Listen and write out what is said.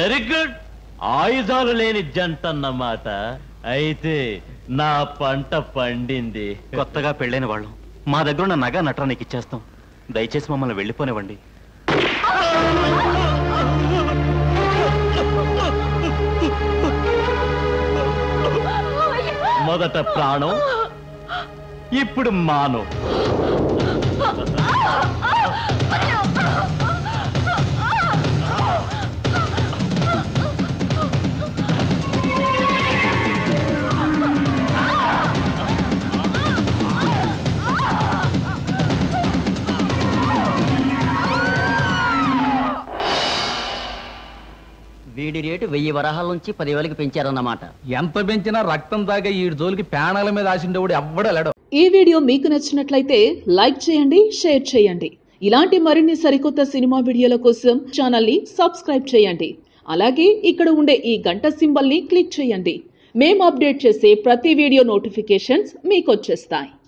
very good ఆయుధాలు లేని జంట అన్నమాట అయితే నా పంట పండింది కొత్తగా పెళ్ళైన వాళ్ళం మా దగ్గర ఉన్న నగ నట్రా నీకు ఇచ్చేస్తాం దయచేసి మమ్మల్ని వెళ్ళిపోనివ్వండి మొదట ప్రాణం ఇప్పుడు మానం వీడి రేటు వెయ్యి వరహాల నుంచి పదివేలకు పెంచారన్నమాట ఎంత పెంచినా రక్తం తాగే ఈ జోలికి ప్రాణాల మీద ఆశిండేవాడు ఎవ్వడలేడు ఈ వీడియో మీకు నచ్చినట్లయితే లైక్ చేయండి షేర్ చేయండి ఇలాంటి మరిన్ని సరికొత్త సినిమా వీడియోల కోసం ఛానల్ ని సబ్స్క్రైబ్ చేయండి అలాగే ఇక్కడ ఉండే ఈ గంట సింబల్ ని క్లిక్ చేయండి మేము అప్డేట్ చేసే ప్రతి వీడియో నోటిఫికేషన్స్ మీకు వచ్చేస్తాయి